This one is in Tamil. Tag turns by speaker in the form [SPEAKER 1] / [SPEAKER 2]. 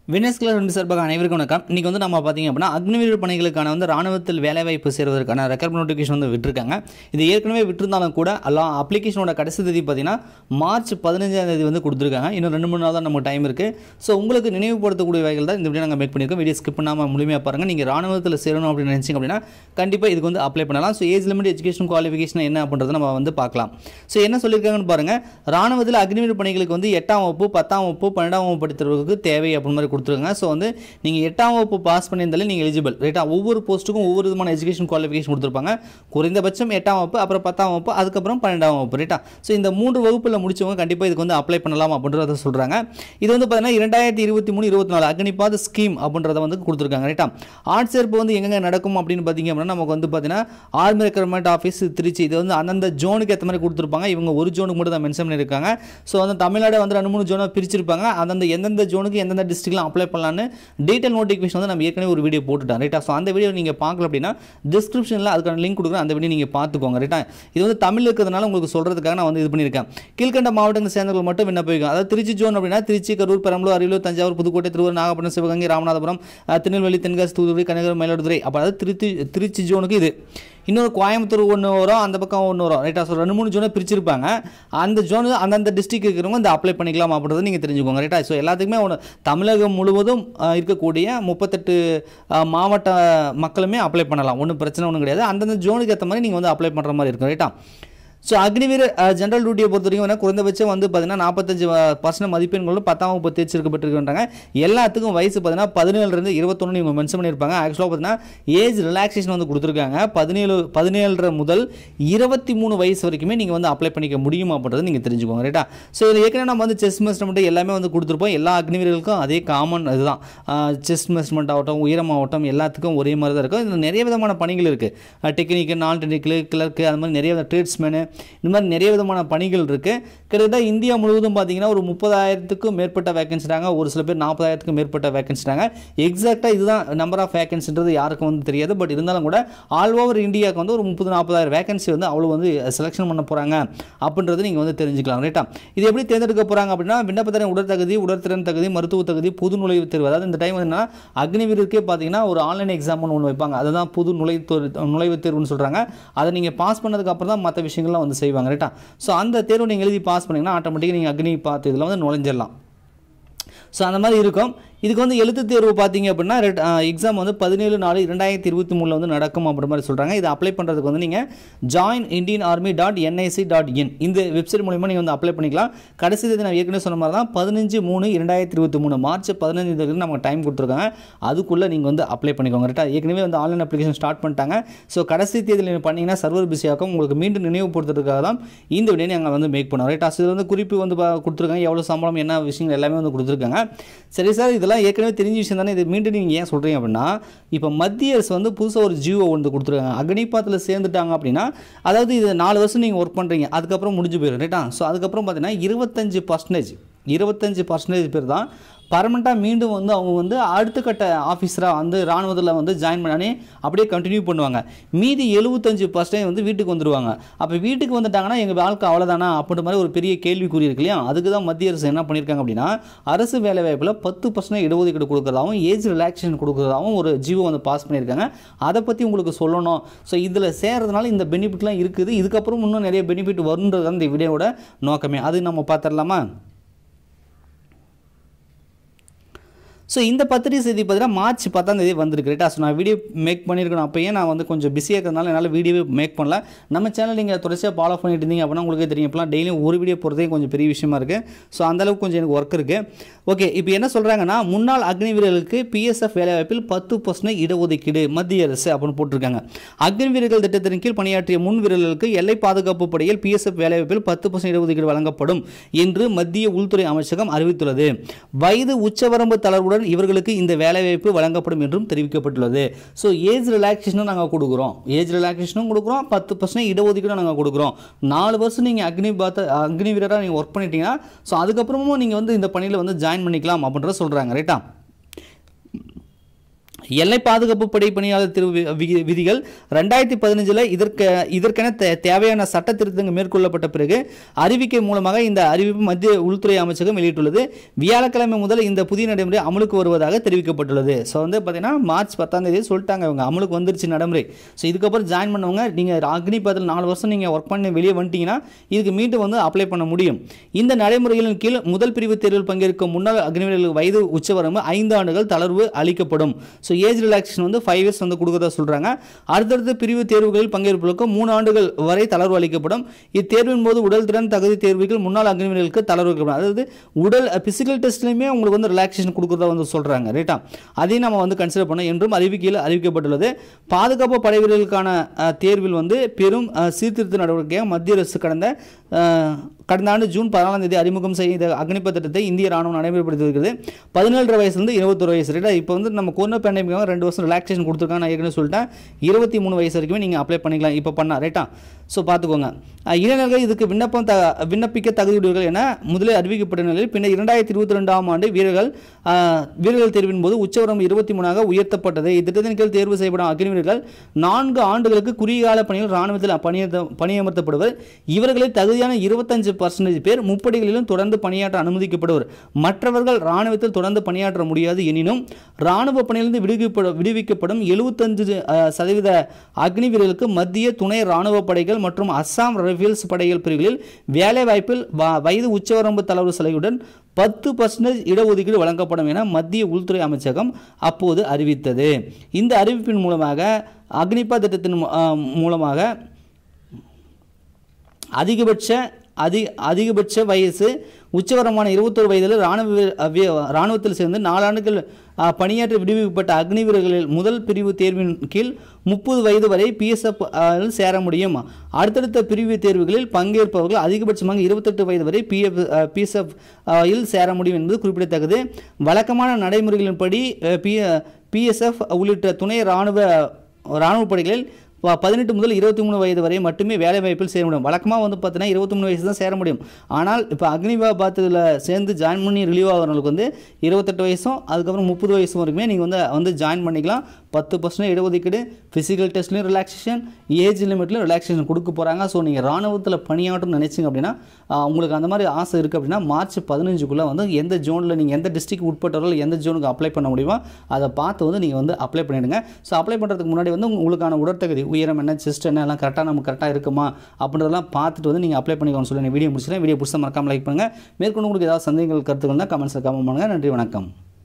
[SPEAKER 1] வினஸ் கிளர் ரெண்டு சார்பாக அனைவருக்கும் வணக்கம் இன்றைக்கி வந்து நம்ம பார்த்தீங்க அப்படின்னா அக்னிவீரர் பணிகளுக்கான வந்து ராணுவத்தில் வேலைவாய்ப்பு சேர்வதற்கான ரெக்கமெண்ட் நோட்டிஃபிகேஷன் வந்து விட்டுருக்காங்க இது ஏற்கனவே விட்டிருந்தாலும் கூட எல்லாம் அப்ளிகேஷனோட கடைசி தேதி பார்த்தீங்கன்னா மார்ச் பதினஞ்சாம் தேதி வந்து கொடுத்துருக்காங்க இன்னும் ரெண்டு மூணு நாள் தான் நமக்கு டைம் இருக்குது ஸோ உங்களுக்கு நினைவுபடுத்தக்கூடிய வகைகள் தான் இந்த வீடியோ நாங்கள் மேக் பண்ணியிருக்கோம் வீடியோ ஸ்கிப் பண்ணாமல் முழுமையாக பாருங்கள் நீங்கள் ராணுவத்தில் சேரணும் அப்படின்னு நினச்சிங்க அப்படின்னா கண்டிப்பாக இதுக்கு வந்து அப்ளை பண்ணலாம் so age limit education qualification என்ன அப்படின்றத நம்ம வந்து பார்க்கலாம் ஸோ என்ன சொல்லியிருக்காங்கன்னு பாருங்கள் ராணுவத்தில் அக்னிவீரர் பணிகளுக்கு வந்து எட்டாம் வகுப்பு பத்தாம் வகுப்பு பன்னெண்டாம் வகுப்பு படித்தவர்களுக்கு தேவை அப்படின்னு மாதிரி கொடுத்துருங்க ஸோ வந்து நீங்கள் எட்டாம் வகுப்பு பாஸ் பண்ணியிருந்தாலே நீங்கள் எலிஜிபிள் ரைட்டா ஒவ்வொரு போஸ்ட்டுக்கும் ஒவ்வொரு விதமான எஜுகேஷன் குவாலிஃபிகேஷன் கொடுத்துருப்பாங்க குறைந்தபட்சம் எட்டாம் வகுப்பு அப்புறம் பத்தாம் வகுப்பு அதுக்கப்புறம் பன்னெண்டாம் வகுப்பு ரைட்டா ஸோ இந்த மூன்று வகுப்பில் முடிச்சவங்க கண்டிப்பாக இதுக்கு வந்து அப்ளை பண்ணலாம் அப்படின்றத சொல்கிறாங்க இது வந்து பார்த்தீங்கன்னா இரண்டாயிரத்தி இருபத்தி மூணு இருபத்தி நாலு அக்னிபாத் ஸ்கீம் அப்படின்றத வந்து கொடுத்துருக்காங்க ரைட்டா ஆட்சேர்ப்பு வந்து எங்கெங்க நடக்கும் அப்படின்னு பார்த்தீங்க அப்படின்னா நமக்கு வந்து பார்த்தீங்கன்னா ஆர்மி ரெக்ரூட்மெண்ட் ஆஃபீஸ் திருச்சி இது வந்து அந்தந்த ஜோனுக்கு ஏற்ற மாதிரி கொடுத்துருப்பாங்க இவங்க ஒரு ஜோனுக்கு மட்டும் தான் மென்ஷன் பண்ணியிருக்காங்க ஸோ வந்து தமிழ்நாடு வந்து ரெண்டு மூணு ஜோனாக பிரிச்சிருப்பாங்க அந்தந்த எந்தெந்த ஜோனுக்கு எந்தெந்த டிஸ்ட்ரிக்ட்லாம் அப்ளை பண்ணலான்னு டீட்டெயில் நோட்டிஃபிகேஷன் வந்து நம்ம ஏற்கனவே ஒரு வீடியோ போட்டுட்டோம் ரைட்டா ஸோ அந்த வீடியோ நீங்கள் பார்க்கல அப்படின்னா டிஸ்கிரிப்ஷனில் அதுக்கான லிங்க் கொடுக்குறேன் அந்த வீடியோ நீங்கள் பார்த்துக்கோங்க ரைட்டா இது வந்து தமிழ் இருக்கிறதுனால உங்களுக்கு சொல்கிறதுக்காக நான் வந்து இது பண்ணியிருக்கேன் கீழ்கண்ட மாவட்டங்கள் சேர்ந்தவர்கள் மட்டும் விண்ணப்பிக்கும் அதாவது திருச்சி ஜோன் அப்படின்னா திருச்சி கரூர் பெரம்பலூர் அரியலூர் தஞ்சாவூர் புதுக்கோட்டை திருவூர் நாகப்பட்டினம் சிவகங்கை ராமநாதபுரம் அஹ், திருநெல்வேலி தென்காசி தூத்துக்குடி கன்னியாகுமரி மயிலாடுதுறை அப்போ அதாவது திருச்சி திருச்சி ஜோனுக்கு இது இன்னொரு கோயம்புத்தூர் ஒன்று வரும் அந்த பக்கம் ஒன்று வரும் ரைட்டா ஸோ ரெண்டு மூணு ஜோனை பிரிச்சிருப்பாங்க அந்த ஜோனு அந்தந்த டிஸ்ட்ரிக்ட் இருக்கிறவங்க இந்த அப்ளை பண்ணிக்கலாம் அப்படின்றத நீங்கள் தெரிஞ்சுக்கோங்க ரைட்டா ஸோ எல்லாத்துக்குமே ஒன்று தமிழகம் முழுவதும் அஹ், இருக்கக்கூடிய முப்பத்தெட்டு அஹ், மாவட்ட மக்களுமே அப்ளை பண்ணலாம் ஒன்றும் பிரச்சனை ஒன்றும் கிடையாது அந்தந்த ஜோனுக்கு ஏற்ற மாதிரி நீங்கள் வந்து அப்ளை பண்ணுற மாதிரி இருக்கும் ரைட்டா ஸோ அக்னிவீர் ஜென்ரல் டியூட்டியை பொறுத்த வரைக்கும் வந்து குறைந்தபட்சம் வந்து பார்த்தீங்கன்னா நாற்பத்தஞ்சு பர்சன்ட் மதிப்பெண்களும் பத்தாம் வகுப்பு தேர்ச்சிருக்கப்பட்டிருக்கின்றாங்க எல்லாத்துக்கும் வயசு பார்த்தீங்கன்னா பதினேழுலேருந்து இருபத்தொன்று இவங்க மென்ஷன் பண்ணியிருப்பாங்க ஆக்சுவலாக பார்த்தீங்கன்னா ஏஜ் ரிலாக்ஸேஷன் வந்து கொடுத்துருக்காங்க பதினேழு பதினேழரை முதல் இருபத்தி மூணு வயசு வரைக்குமே நீங்கள் வந்து அப்ளை பண்ணிக்க முடியும் அப்படின்றத நீங்கள் தெரிஞ்சுக்கோங்க ரைட்டா ஸோ இது ஏற்கனவே நம்ம வந்து செஸ் மெஸ்ட்மெண்ட் எல்லாமே வந்து கொடுத்துருப்போம் எல்லா அக்னிவீரர்களுக்கும் அதே காமன் இதுதான் செஸ் மெஸ்ட்மெண்ட் ஆகட்டும் உயரம் ஆகட்டும் எல்லாத்துக்கும் ஒரே மாதிரி தான் இருக்கும் இதில் நிறைய விதமான பணிகள் இருக்குது டெக்னிக்கல் நான் டெக்னிக்கல் கிளர்க்கு அது மாதிரி நிறைய ட்ரேட்ஸ்மேனு இந்த மாதிரி நிறைய விதமான பணிகள் இருக்குது கிட்டத்தட்ட இந்தியா முழுவதும் பார்த்தீங்கன்னா ஒரு முப்பதாயிரத்துக்கும் மேற்பட்ட வேகன்சிட்டாங்க ஒரு சில பேர் நாற்பதாயிரத்துக்கும் மேற்பட்ட வேகன்சிட்டாங்க எக்ஸாக்டாக இதுதான் நம்பர் ஆஃப் வேகன்சின்றது யாருக்கும் வந்து தெரியாது பட் இருந்தாலும் கூட ஆல் ஓவர் இந்தியாவுக்கு வந்து ஒரு முப்பது நாற்பதாயிரம் வேகன்சி வந்து அவ்வளோ வந்து செலெக்ஷன் பண்ண போகிறாங்க அப்படின்றது நீங்கள் வந்து தெரிஞ்சுக்கலாம் ரைட்டா இது எப்படி தேர்ந்தெடுக்க போகிறாங்க அப்படின்னா விண்ணப்பத்திறன் உடற்தகுதி உடற்திறன் தகுதி மருத்துவ தகுதி பொது நுழைவுத் தேர்வு அதாவது இந்த டைம் என்னன்னா அக்னிவீருக்கே பார்த்தீங்கன்னா ஒரு ஆன்லைன் எக்ஸாம்னு ஒன்று வைப்பாங்க அதுதான் புது நுழைவுத் நுழைவுத் தேர்வுன்னு சொல்கிறாங்க அதை நீங்கள் பாஸ் பண்ணதுக்கு அப்புறம் தான் மற்ற விஷயங்கள்லாம் வந்து செய்வாங்க ரைட்டா ஸோ அந்த தேர்வு நீங்கள் எழுதி பாஸ் பண்ணிங்கன்னா ஆட்டோமேட்டிக்காக நீங்கள் அக்னி பார்த்து இதில் வந்து நுழைஞ்சிடலாம் ஸோ அந்த மாதிரி இருக்கும் இதுக்கு வந்து எழுத்து தேர்வு பார்த்தீங்க அப்படின்னா எக்ஸாம் வந்து பதினேழு நாலு ரெண்டாயிரத்தி இருபத்தி மூணில் வந்து நடக்கும் அப்படின்ற மாதிரி சொல்கிறாங்க இதை அப்ளை பண்ணுறதுக்கு வந்து நீங்கள் join Indian army dot NIC dot in இந்த வெப்சைட் மூலிமா நீங்கள் வந்து அப்ளை பண்ணிக்கலாம் கடைசி தேதி நான் ஏற்கனவே சொன்ன மாதிரி தான் பதினஞ்சு மூணு இரண்டாயிரத்தி இருபத்தி மூணு மார்ச் பதினஞ்சு தேதி நமக்கு டைம் கொடுத்துருக்காங்க அதுக்குள்ளே நீங்கள் வந்து அப்ளை பண்ணிக்கோங்க ரைட்டா ஏற்கனவே வந்து ஆன்லைன் அப்ளிகேஷன் ஸ்டார்ட் பண்ணிட்டாங்க ஸோ கடைசி தேதியில் நீங்கள் பண்ணீங்கன்னா சர்வர் பிஸியாகும் உங்களுக்கு மீண்டும் நினைவுபடுத்துறதுக்காக தான் இந்த வீடியோ நாங்கள் வந்து மேக் பண்ணோம் ரைட்டா ஸோ இது வந்து குறிப்பு வந்து பா- கொடுத்துருக்காங்க எவ்வளோ சம்பளம் என்ன விஷயங்கள் எல்லாமே வந்து கொடுத்துருக்காங்க சரி சார் இதெல்லாம் ஏற்கனவே தெரிஞ்ச விஷயம் தானே இது மீண்டும் நீங்கள் ஏன் சொல்கிறீங்க அப்படின்னா இப்போ மத்திய அரசு வந்து புதுசாக ஒரு ஜியோ வந்து கொடுத்துருக்காங்க அக்னிபாத்தில் சேர்ந்துட்டாங்க அப்படின்னா அதாவது இது நாலு வருஷம் நீங்கள் ஒர்க் பண்ணுறீங்க அதுக்கப்புறம் முடிஞ்சு போயிடும் ரைட்டா ஸோ அதுக்கப்புறம் பார்த்தீங்கன்னா இருபத்தஞ்சு பர்சன்டேஜ் இருபத்தஞ்சு பர்சன்டேஜ் பேர் தான் பர்மனெண்ட்டாக மீண்டும் வந்து அவங்க வந்து அடுத்த கட்ட ஆஃபீஸராக வந்து ராணுவத்தில் வந்து ஜாயின் பண்ணி அப்படியே கண்டினியூ பண்ணுவாங்க மீதி எழுபத்தஞ்சு பர்சன்டேஜ் வந்து வீட்டுக்கு வந்துடுவாங்க அப்போ வீட்டுக்கு வந்துட்டாங்கன்னா எங்கள் வாழ்க்கை அவ்வளோதானா அப்படின்ற மாதிரி ஒரு பெரிய கேள்விக்குறி இருக்கு இல்லையா அதுக்கு தான் மத்திய அரசு என்ன பண்ணியிருக்காங்க அப்படின்னா அரசு வேலைவாய்ப்பில் பத்து பர்சன்ட் இடஒதுக்கீடு கொடுக்குறதாவும் ஏஜ் ரிலாக்ஸேஷன் கொடுக்குறதாவும் ஒரு ஜியோ வந்து பாஸ் பண்ணியிருக்காங்க அதை பற்றி உங்களுக்கு சொல்லணும் ஸோ இதில் சேர்றதுனால இந்த பெனிஃபிட்லாம் இருக்குது இதுக்கப்புறம் இன்னும் நிறைய பெனிஃபிட் வருன்றது தான் இந்த வீடியோவோட நோக்கமே அது நம்ம பார்த்துடலாமா ஸோ இந்த பத்திரிகை செய்தி பார்த்தீங்கன்னா மார்ச் பத்தாம் தேதி வந்திருக்கு ரைட்டா ஸோ நான் வீடியோ மேக் பண்ணியிருக்கணும் அப்போயே நான் வந்து கொஞ்சம் பிஸியாக இருக்கிறதுனால என்னால் வீடியோவே மேக் பண்ணல நம்ம சேனல் நீங்கள் தொடர்ச்சியாக ஃபாலோ பண்ணிட்டு இருந்தீங்க அப்படின்னா உங்களுக்கே தெரியும் இப்போலாம் டெய்லியும் ஒரு வீடியோ போகிறதே கொஞ்சம் பெரிய விஷயமா இருக்குது ஸோ அந்தளவுக்கு கொஞ்சம் எனக்கு ஒர்க் இருக்குது ஓகே இப்போ என்ன சொல்கிறாங்கன்னா முன்னாள் அக்னி வீரர்களுக்கு பிஎஸ்எஃப் வேலைவாய்ப்பில் பத்து பர்சன்ட் இடஒதுக்கீடு மத்திய அரசு அப்படின்னு போட்டிருக்காங்க அக்னி வீரர்கள் திட்டத்தின் கீழ் பணியாற்றிய முன் வீரர்களுக்கு எல்லை பாதுகாப்பு படையில் பிஎஸ்எஃப் வேலைவாய்ப்பில் பத்து பர்சன்ட் இடஒதுக்கீடு வழங்கப்படும் என்று மத்திய உள்துறை அமைச்சகம் அறிவித்துள்ளது வயது உச்சவரம்பு தளர்வுடன் இவர்களுக்கு இந்த வேலைவாய்ப்பு வழங்கப்படும் என்றும் தெரிவிக்கப்பட்டுள்ளது ஸோ ஏஜ் ரிலாக்ஸேஷனும் நாங்கள் கொடுக்குறோம் ஏஜ் ரிலாக்ஸேஷனும் கொடுக்குறோம் பத்து பர்சன்ட் இடஒதுக்கீடும் நாங்கள் கொடுக்குறோம் நாலு வருஷம் நீங்கள் அக்னி பாத்த அக்னி வீரராக நீங்கள் ஒர்க் பண்ணிட்டீங்கன்னா ஸோ அதுக்கப்புறமும் நீங்கள் வந்து இந்த பணியில் வந்து ஜாயின் பண்ணிக்கலாம் அப்படின்றத சொல்கிறாங்க ரைட்டா எல்லை பாதுகாப்பு படை பணியாளர் திரு வி- வி- விதிகள் ரெண்டாயிரத்தி பதினஞ்சில் இதற்கு இதற்கென தே- தேவையான சட்ட திருத்தங்கள் மேற்கொள்ளப்பட்ட பிறகு அறிவிக்கை மூலமாக இந்த அறிவிப்பு மத்திய உள்துறை அமைச்சகம் வெளியிட்டுள்ளது வியாழக்கிழமை முதல் இந்த புதிய நடைமுறை அமலுக்கு வருவதாக தெரிவிக்கப்பட்டுள்ளது ஸோ வந்து பார்த்தீங்கன்னா மார்ச் பத்தாம் தேதி சொல்லிட்டாங்க இவங்க அமலுக்கு வந்துருச்சு நடைமுறை ஸோ இதுக்கப்புறம் ஜாயின் பண்ணவங்க நீங்கள் அக்னி பத்தில் நாலு வருஷம் நீங்கள் ஒர்க் பண்ணி வெளியே வந்துட்டீங்கன்னா இதுக்கு மீண்டும் வந்து அப்ளை பண்ண முடியும் இந்த நடைமுறைகளின் கீழ் முதல் பிரிவு தேர்வில் பங்கேற்கும் முன்னாள் அக்னிவீரர்களுக்கு வயது உச்சவரம்பு ஐந்து ஆண்டுகள் தளர்வு அளிக்கப்படும் ஸோ ஏஜ் ரிலாக்ஸேஷன் வந்து ஃபைவ் இயர்ஸ் வந்து கொடுக்கறதா சொல்கிறாங்க அடுத்தடுத்த பிரிவு தேர்வுகளில் பங்கேற்பதற்கு மூணு ஆண்டுகள் வரை தளர்வு அளிக்கப்படும் இத்தேர்வின் போது உடல் திறன் தகுதி தேர்வுகள் முன்னாள் அக்னிவீரர்களுக்கு தளர்வு அளிக்கப்படும் அதாவது உடல் பிசிக்கல் டெஸ்ட்லையுமே உங்களுக்கு வந்து ரிலாக்ஸேஷன் கொடுக்கறதா வந்து சொல்கிறாங்க ரைட்டா அதையும் நம்ம வந்து கன்சிடர் பண்ணோம் என்றும் அறிவிக்கையில் அறிவிக்கப்பட்டுள்ளது பாதுகாப்பு படை வீரர்களுக்கான அஹ், தேர்வில் வந்து பெரும் அஹ், சீர்திருத்த நடவடிக்கையாக மத்திய அரசு கடந்த அஹ், கடந்த ஆண்டு ஜூன் பதினாலாம் தேதி அறிமுகம் செய்த அக்னிபத் திட்டத்தை இந்திய ராணுவம் நடைமுறைப்படுத்தி வருகிறது பதினேழு வயசுலேருந்து இருபத்தொரு வயசு ரைட்டா இப்போ வந்து நம்ம கொரோனா பேண்டமிக்காக ரெண்டு வருஷம் ரிலாக்ஸேஷன் கொடுத்துருக்காங்க நான் ஏற்கனவே சொல்லிட்டேன் இருபத்தி மூணு வயசு வரைக்குமே நீங்கள் அப்ளை பண்ணிக்கலாம் இப்போ பண்ணா ரைட்டா ஸோ பார்த்துக்கோங்க அஹ், இளைஞர்கள் இதுக்கு விண்ணப்பம் த விண்ணப்பிக்க தகுதியுடையவர்கள் என முதலே அறிவிக்கப்பட்ட நிலையில் பின்னர் இரண்டாயிரத்தி இருபத்தி ரெண்டாம் ஆண்டு வீரர்கள் அஹ், வீரர்கள் தேர்வின் போது உச்சவரம்பு இருபத்தி மூணாக உயர்த்தப்பட்டது இத்திட்டத்தின் கீழ் தேர்வு செய்யப்படும் அக்னி வீரர்கள் நான்கு ஆண்டுகளுக்கு குறுகிய கால பணியில் ராணுவத்தில் பணியமர்த்த பணியமர்த்தப்படுவர் இவர்களில் தகுதியான இருபத்தஞ்சு பர்சன்டேஜ் பேர் முப்படைகளிலும் தொடர்ந்து பணியாற்ற அனுமதிக்கப்படுவர் மற்றவர்கள் ராணுவத்தில் தொடர்ந்து பணியாற்ற முடியாது எனினும் ராணுவ பணியிலிருந்து விடுவிக்கப்பட விடுவிக்கப்படும் எழுபத்தஞ்சு சதவீத அக்னி வீரர்களுக்கு மத்திய துணை ராணுவ படைகள் மற்றும் அஸ்ஸாம் ரைஃபிள்ஸ் படைகள் பிரிவுகளில் வேலைவாய்ப்பில் வ- வயது உச்சவரம்பு தளர்வு சலுகையுடன் பத்து பர்சன்டேஜ் இடஒதுக்கீடு வழங்கப்படும் என மத்திய உள்துறை அமைச்சகம் அப்போது அறிவித்தது இந்த அறிவிப்பின் மூலமாக அக்னிபா திட்டத்தின் மூ- அஹ் மூலமாக அதிகபட்ச அதி அதிகபட்ச வயசு உச்சவரமான இருபத்தொரு வயதில் இராணுவ வீர- வி- இராணுவத்தில் சேர்ந்து நாலாண்டுகள் அஹ், பணியாற்றி விடுவிக்கப்பட்ட அக்னி வீரர்களில் முதல் பிரிவு தேர்வின் கீழ் முப்பது வயது வரை பிஎஸ்எஃப் சேர முடியும் அடுத்தடுத்த பிரிவு தேர்வுகளில் பங்கேற்பவர்கள் அதிகபட்சமாக இருபத்தெட்டு வயது வரை பிஎஃப் பிஎஸ்எஃப் இல் சேர முடியும் என்பது குறிப்பிடத்தக்கது வழக்கமான நடைமுறைகளின்படி பி பிஎஸ்எஃப் உள்ளிட்ட துணை இராணுவ இராணுவ படைகளில் ப- பதினெட்டு முதல் இருபத்தி மூணு வயது வரை மட்டுமே வேலை வாய்ப்பில் சேர முடியும் வழக்கமாக வந்து பார்த்தீங்கன்னா இருபத்தி மூணு வயசு தான் சேர முடியும் ஆனால் இப்போ அக்னிபா பாத்தில் சேர்ந்து ஜாயின் பண்ணி ரிலீவ் ஆகிறவங்களுக்கு வந்து இருபத்தெட்டு வயசும் அதுக்கப்புறம் முப்பது வயசு வரைக்குமே நீங்கள் வந்து வந்து ஜாயின் பண்ணிக்கலாம் பத்து பர்சன்ட் இடஒதுக்கீடு ஃபிசிக்கல் டெஸ்ட்லையும் ரிலாக்ஸேஷன் ஏஜ் லிமிட்லையும் ரிலாக்ஸேஷன் கொடுக்க போகிறாங்க ஸோ நீங்கள் ராணுவத்தில் பணியாற்றணும்னு நினைச்சீங்க அப்படின்னா ஆஹ், உங்களுக்கு அந்த மாதிரி ஆசை இருக்குது அப்படின்னா மார்ச் பதினஞ்சுக்குள்ளே வந்து எந்த ஜோனில் நீங்கள் எந்த டிஸ்ட்ரிக்ட் உட்பட்டவர்கள் எந்த ஜோனுக்கு அப்ளை பண்ண முடியுமோ அதை பார்த்து வந்து நீங்கள் வந்து அப்ளை பண்ணிடுங்க ஸோ அப்ளை பண்ணுறதுக்கு முன்னாடி வந்து உங்களுக்கான உடற்தகுதி உயரம் என்ன செஸ்ட் என்ன எல்லாம் கரெக்டாக நமக்கு கரெக்டாக இருக்குமா அப்படின்றதெல்லாம் பார்த்துட்டு வந்து நீங்கள் அப்ளை பண்ணிக்கணும்னு சொல்லி வீடியோ முடிச்சுக்கிறேன் வீடியோ பிடிச்சா மறக்காம லைக் பண்ணுங்கள் மேற்கொண்டு உங்களுக்கு ஏதாவது சந்தேகங்கள் கருத்துக்கள்னா கமெண்ட்ஸில் கமெண்ட் பண்ணுங்கள் நன்றி வணக்கம்